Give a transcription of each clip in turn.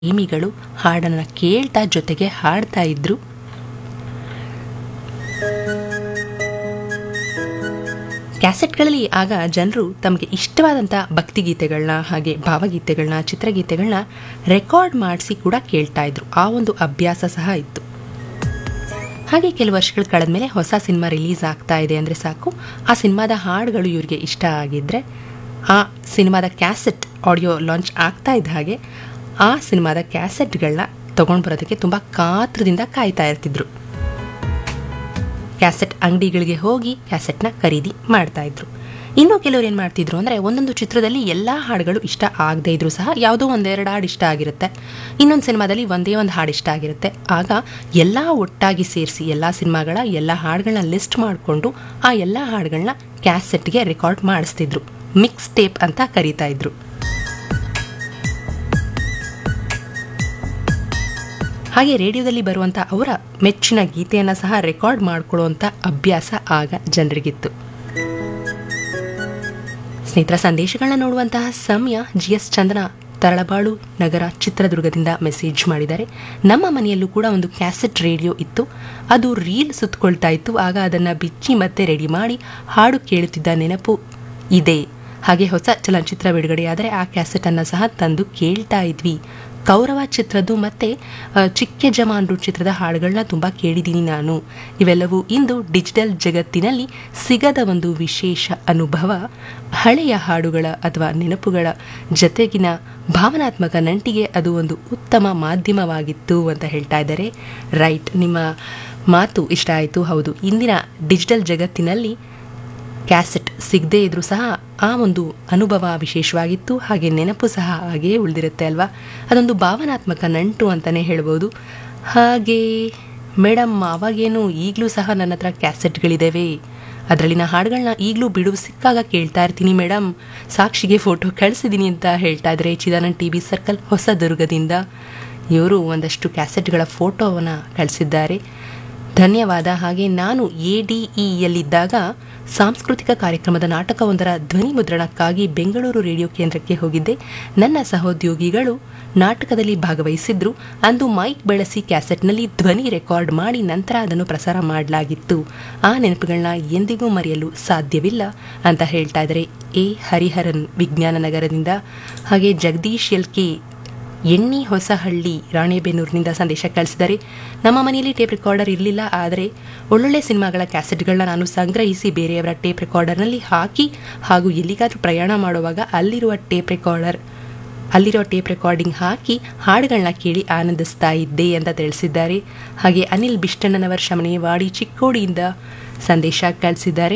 ಪ್ರೇಮಿಗಳು ಹಾಡನ್ನು ಕೇಳ್ತಾ ಜೊತೆಗೆ ಹಾಡ್ತಾ ಇದ್ರು ಕ್ಯಾಸೆಟ್ಗಳಲ್ಲಿ ಆಗ ಜನರು ತಮಗೆ ಇಷ್ಟವಾದಂಥ ಭಕ್ತಿಗೀತೆಗಳನ್ನ ಹಾಗೆ ಭಾವಗೀತೆಗಳನ್ನ ಚಿತ್ರಗೀತೆಗಳನ್ನ ರೆಕಾರ್ಡ್ ಮಾಡಿಸಿ ಕೂಡ ಕೇಳ್ತಾ ಇದ್ರು ಆ ಒಂದು ಅಭ್ಯಾಸ ಸಹ ಇತ್ತು ಹಾಗೆ ಕೆಲವು ವರ್ಷಗಳು ಕಳೆದ್ಮೇಲೆ ಹೊಸ ಸಿನಿಮಾ ರಿಲೀಸ್ ಆಗ್ತಾ ಇದೆ ಅಂದರೆ ಸಾಕು ಆ ಸಿನಿಮಾದ ಹಾಡುಗಳು ಇವ್ರಿಗೆ ಇಷ್ಟ ಆಗಿದ್ದರೆ ಆ ಸಿನಿಮಾದ ಕ್ಯಾಸೆಟ್ ಆಡಿಯೋ ಲಾಂಚ್ ಆಗ್ತಾ ಇದ್ದ ಹಾಗೆ ಆ ಸಿನಿಮಾದ ಕ್ಯಾಸೆಟ್ಗಳನ್ನ ತೊಗೊಂಡು ಬರೋದಕ್ಕೆ ತುಂಬ ಕಾತ್ರದಿಂದ ಕಾಯ್ತಾ ಇರ್ತಿದ್ರು ಕ್ಯಾಸೆಟ್ ಅಂಗಡಿಗಳಿಗೆ ಹೋಗಿ ಕ್ಯಾಸೆಟ್ನ ಖರೀದಿ ಮಾಡ್ತಾ ಇದ್ರು ಇನ್ನು ಕೆಲವರು ಏನು ಮಾಡ್ತಿದ್ರು ಅಂದರೆ ಒಂದೊಂದು ಚಿತ್ರದಲ್ಲಿ ಎಲ್ಲ ಹಾಡುಗಳು ಇಷ್ಟ ಆಗದೇ ಇದ್ರು ಸಹ ಯಾವುದೋ ಒಂದೆರಡು ಹಾಡು ಇಷ್ಟ ಆಗಿರುತ್ತೆ ಇನ್ನೊಂದು ಸಿನಿಮಾದಲ್ಲಿ ಒಂದೇ ಒಂದು ಹಾಡು ಇಷ್ಟ ಆಗಿರುತ್ತೆ ಆಗ ಎಲ್ಲ ಒಟ್ಟಾಗಿ ಸೇರಿಸಿ ಎಲ್ಲ ಸಿನಿಮಾಗಳ ಎಲ್ಲ ಹಾಡುಗಳನ್ನ ಲಿಸ್ಟ್ ಮಾಡಿಕೊಂಡು ಆ ಎಲ್ಲ ಹಾಡುಗಳನ್ನ ಕ್ಯಾಸೆಟ್ಗೆ ರೆಕಾರ್ಡ್ ಮಾಡಿಸ್ತಿದ್ರು ಮಿಕ್ಸ್ ಟೇಪ್ ಅಂತ ಕರೀತಾ ಇದ್ರು ಹಾಗೆ ರೇಡಿಯೋದಲ್ಲಿ ಬರುವಂಥ ಅವರ ಮೆಚ್ಚಿನ ಗೀತೆಯನ್ನು ಸಹ ರೆಕಾರ್ಡ್ ಮಾಡಿಕೊಳ್ಳುವಂಥ ಅಭ್ಯಾಸ ಆಗ ಜನರಿಗಿತ್ತು ಸ್ನೇಹಿತರ ಸಂದೇಶಗಳನ್ನ ನೋಡುವಂತಹ ಸಮಯ ಜಿ ಎಸ್ ಚಂದನ ತರಳಬಾಳು ನಗರ ಚಿತ್ರದುರ್ಗದಿಂದ ಮೆಸೇಜ್ ಮಾಡಿದ್ದಾರೆ ನಮ್ಮ ಮನೆಯಲ್ಲೂ ಕೂಡ ಒಂದು ಕ್ಯಾಸೆಟ್ ರೇಡಿಯೋ ಇತ್ತು ಅದು ರೀಲ್ ಸುತ್ತಕೊಳ್ತಾ ಇತ್ತು ಆಗ ಅದನ್ನು ಬಿಚ್ಚಿ ಮತ್ತೆ ರೆಡಿ ಮಾಡಿ ಹಾಡು ಕೇಳುತ್ತಿದ್ದ ನೆನಪು ಇದೆ ಹಾಗೆ ಹೊಸ ಚಲನಚಿತ್ರ ಬಿಡುಗಡೆಯಾದರೆ ಆ ಕ್ಯಾಸೆಟನ್ನು ಸಹ ತಂದು ಕೇಳ್ತಾ ಇದ್ವಿ ಕೌರವ ಚಿತ್ರದ್ದು ಮತ್ತು ಚಿಕ್ಕ ಜಮಾನ್ರು ಚಿತ್ರದ ಹಾಡುಗಳನ್ನ ತುಂಬ ಕೇಳಿದ್ದೀನಿ ನಾನು ಇವೆಲ್ಲವೂ ಇಂದು ಡಿಜಿಟಲ್ ಜಗತ್ತಿನಲ್ಲಿ ಸಿಗದ ಒಂದು ವಿಶೇಷ ಅನುಭವ ಹಳೆಯ ಹಾಡುಗಳ ಅಥವಾ ನೆನಪುಗಳ ಜತೆಗಿನ ಭಾವನಾತ್ಮಕ ನಂಟಿಗೆ ಅದು ಒಂದು ಉತ್ತಮ ಮಾಧ್ಯಮವಾಗಿತ್ತು ಅಂತ ಹೇಳ್ತಾ ಇದ್ದಾರೆ ರೈಟ್ ನಿಮ್ಮ ಮಾತು ಇಷ್ಟ ಆಯಿತು ಹೌದು ಇಂದಿನ ಡಿಜಿಟಲ್ ಜಗತ್ತಿನಲ್ಲಿ ಕ್ಯಾಸೆಟ್ ಸಿಗದೇ ಇದ್ರೂ ಸಹ ಆ ಒಂದು ಅನುಭವ ವಿಶೇಷವಾಗಿತ್ತು ಹಾಗೆ ನೆನಪು ಸಹ ಹಾಗೇ ಉಳಿದಿರುತ್ತೆ ಅಲ್ವಾ ಅದೊಂದು ಭಾವನಾತ್ಮಕ ನಂಟು ಅಂತಲೇ ಹೇಳ್ಬೋದು ಹಾಗೆ ಮೇಡಮ್ ಅವಾಗೇನು ಈಗಲೂ ಸಹ ನನ್ನ ಹತ್ರ ಕ್ಯಾಸೆಟ್ಗಳಿದ್ದಾವೆ ಅದರಲ್ಲಿನ ಹಾಡುಗಳನ್ನ ಈಗಲೂ ಬಿಡುವು ಸಿಕ್ಕಾಗ ಕೇಳ್ತಾ ಇರ್ತೀನಿ ಮೇಡಮ್ ಸಾಕ್ಷಿಗೆ ಫೋಟೋ ಕಳಿಸಿದ್ದೀನಿ ಅಂತ ಹೇಳ್ತಾ ಇದ್ದಾರೆ ಚಿದಾನಂದ್ ಟಿ ಬಿ ಸರ್ಕಲ್ ಹೊಸದುರ್ಗದಿಂದ ಇವರು ಒಂದಷ್ಟು ಕ್ಯಾಸೆಟ್ಗಳ ಫೋಟೋವನ್ನು ಕಳಿಸಿದ್ದಾರೆ ಧನ್ಯವಾದ ಹಾಗೆ ನಾನು ಎ ಡಿ ಇಯಲ್ಲಿದ್ದಾಗ ಸಾಂಸ್ಕೃತಿಕ ಕಾರ್ಯಕ್ರಮದ ನಾಟಕವೊಂದರ ಧ್ವನಿ ಮುದ್ರಣಕ್ಕಾಗಿ ಬೆಂಗಳೂರು ರೇಡಿಯೋ ಕೇಂದ್ರಕ್ಕೆ ಹೋಗಿದ್ದೆ ನನ್ನ ಸಹೋದ್ಯೋಗಿಗಳು ನಾಟಕದಲ್ಲಿ ಭಾಗವಹಿಸಿದ್ರು ಅಂದು ಮೈಕ್ ಬಳಸಿ ಕ್ಯಾಸೆಟ್ನಲ್ಲಿ ಧ್ವನಿ ರೆಕಾರ್ಡ್ ಮಾಡಿ ನಂತರ ಅದನ್ನು ಪ್ರಸಾರ ಮಾಡಲಾಗಿತ್ತು ಆ ನೆನಪುಗಳನ್ನ ಎಂದಿಗೂ ಮರೆಯಲು ಸಾಧ್ಯವಿಲ್ಲ ಅಂತ ಹೇಳ್ತಾ ಇದ್ದಾರೆ ಎ ಹರಿಹರನ್ ವಿಜ್ಞಾನ ನಗರದಿಂದ ಹಾಗೆ ಜಗದೀಶ್ ಎಲ್ ಕೆ ಎಣ್ಣಿ ಹೊಸಹಳ್ಳಿ ರಾಣೆಬೆನ್ನೂರಿನಿಂದ ಸಂದೇಶ ಕಳಿಸಿದ್ದಾರೆ ನಮ್ಮ ಮನೆಯಲ್ಲಿ ಟೇಪ್ ರೆಕಾರ್ಡರ್ ಇರಲಿಲ್ಲ ಆದರೆ ಒಳ್ಳೊಳ್ಳೆ ಸಿನಿಮಾಗಳ ಕ್ಯಾಸೆಟ್ಗಳನ್ನ ನಾನು ಸಂಗ್ರಹಿಸಿ ಬೇರೆಯವರ ಟೇಪ್ ರೆಕಾರ್ಡರ್ನಲ್ಲಿ ಹಾಕಿ ಹಾಗೂ ಎಲ್ಲಿಗಾದರೂ ಪ್ರಯಾಣ ಮಾಡುವಾಗ ಅಲ್ಲಿರುವ ಟೇಪ್ ರೆಕಾರ್ಡರ್ ಅಲ್ಲಿರೋ ಟೇಪ್ ರೆಕಾರ್ಡಿಂಗ್ ಹಾಕಿ ಹಾಡುಗಳನ್ನ ಕೇಳಿ ಆನಂದಿಸ್ತಾ ಇದ್ದೆ ಅಂತ ತಿಳಿಸಿದ್ದಾರೆ ಹಾಗೆ ಅನಿಲ್ ಬಿಷ್ಟಣ್ಣನವರ್ ಶಮನೇವಾಡಿ ಚಿಕ್ಕೋಡಿಯಿಂದ ಸಂದೇಶ ಕಳಿಸಿದ್ದಾರೆ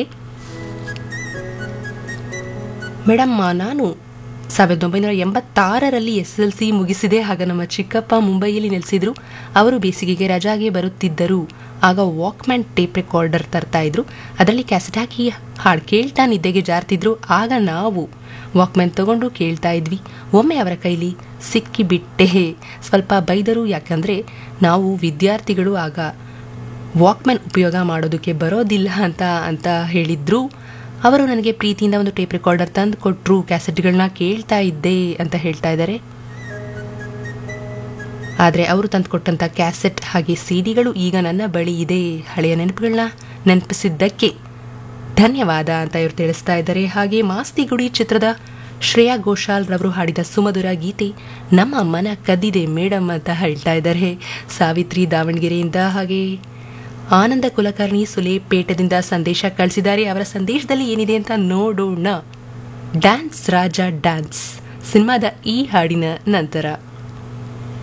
ಮೇಡಮ್ ನಾನು ಸಾವಿರದ ಒಂಬೈನೂರ ಎಂಬತ್ತಾರರಲ್ಲಿ ಎಸ್ ಎಲ್ ಸಿ ಮುಗಿಸಿದೆ ಆಗ ನಮ್ಮ ಚಿಕ್ಕಪ್ಪ ಮುಂಬೈಯಲ್ಲಿ ನೆಲೆಸಿದ್ರು ಅವರು ಬೇಸಿಗೆಗೆ ರಜಾಗೆ ಬರುತ್ತಿದ್ದರು ಆಗ ವಾಕ್ಮ್ಯಾನ್ ಟೇಪ್ ರೆಕಾರ್ಡರ್ ತರ್ತಾ ಇದ್ರು ಅದರಲ್ಲಿ ಕ್ಯಾಸೆಟ್ ಹಾಕಿ ಹಾಡು ಕೇಳ್ತಾ ನಿದ್ದೆಗೆ ಜಾರ್ತಿದ್ರು ಆಗ ನಾವು ವಾಕ್ಮ್ಯಾನ್ ತಗೊಂಡು ಕೇಳ್ತಾ ಇದ್ವಿ ಒಮ್ಮೆ ಅವರ ಕೈಲಿ ಸಿಕ್ಕಿಬಿಟ್ಟೆ ಸ್ವಲ್ಪ ಬೈದರು ಯಾಕಂದರೆ ನಾವು ವಿದ್ಯಾರ್ಥಿಗಳು ಆಗ ವಾಕ್ಮ್ಯಾನ್ ಉಪಯೋಗ ಮಾಡೋದಕ್ಕೆ ಬರೋದಿಲ್ಲ ಅಂತ ಅಂತ ಹೇಳಿದ್ರು ಅವರು ನನಗೆ ಪ್ರೀತಿಯಿಂದ ಒಂದು ಟೇಪ್ ರೆಕಾರ್ಡರ್ ತಂದು ಕೊಟ್ಟರು ಕ್ಯಾಸೆಟ್ಗಳನ್ನ ಕೇಳ್ತಾ ಇದ್ದೆ ಅಂತ ಹೇಳ್ತಾ ಇದ್ದಾರೆ ಆದರೆ ಅವರು ತಂದು ಕೊಟ್ಟಂಥ ಕ್ಯಾಸೆಟ್ ಹಾಗೆ ಸಿಡಿಗಳು ಈಗ ನನ್ನ ಬಳಿ ಇದೆ ಹಳೆಯ ನೆನಪುಗಳನ್ನ ನೆನಪಿಸಿದ್ದಕ್ಕೆ ಧನ್ಯವಾದ ಅಂತ ಇವರು ತಿಳಿಸ್ತಾ ಇದ್ದಾರೆ ಹಾಗೆ ಮಾಸ್ತಿಗುಡಿ ಚಿತ್ರದ ಶ್ರೇಯಾ ಘೋಷಾಲ್ ರವರು ಹಾಡಿದ ಸುಮಧುರ ಗೀತೆ ನಮ್ಮ ಮನ ಕದ್ದಿದೆ ಮೇಡಮ್ ಅಂತ ಹೇಳ್ತಾ ಇದ್ದಾರೆ ಸಾವಿತ್ರಿ ದಾವಣಗೆರೆಯಿಂದ ಹಾಗೆ ಆನಂದ ಕುಲಕರ್ಣಿ ಸುಲೇಪೇಟದಿಂದ ಸಂದೇಶ ಕಳಿಸಿದ್ದಾರೆ ಅವರ ಸಂದೇಶದಲ್ಲಿ ಏನಿದೆ ಅಂತ ನೋಡೋಣ ಡ್ಯಾನ್ಸ್ ರಾಜ ಡ್ಯಾನ್ಸ್ ಸಿನಿಮಾದ ಈ ಹಾಡಿನ ನಂತರ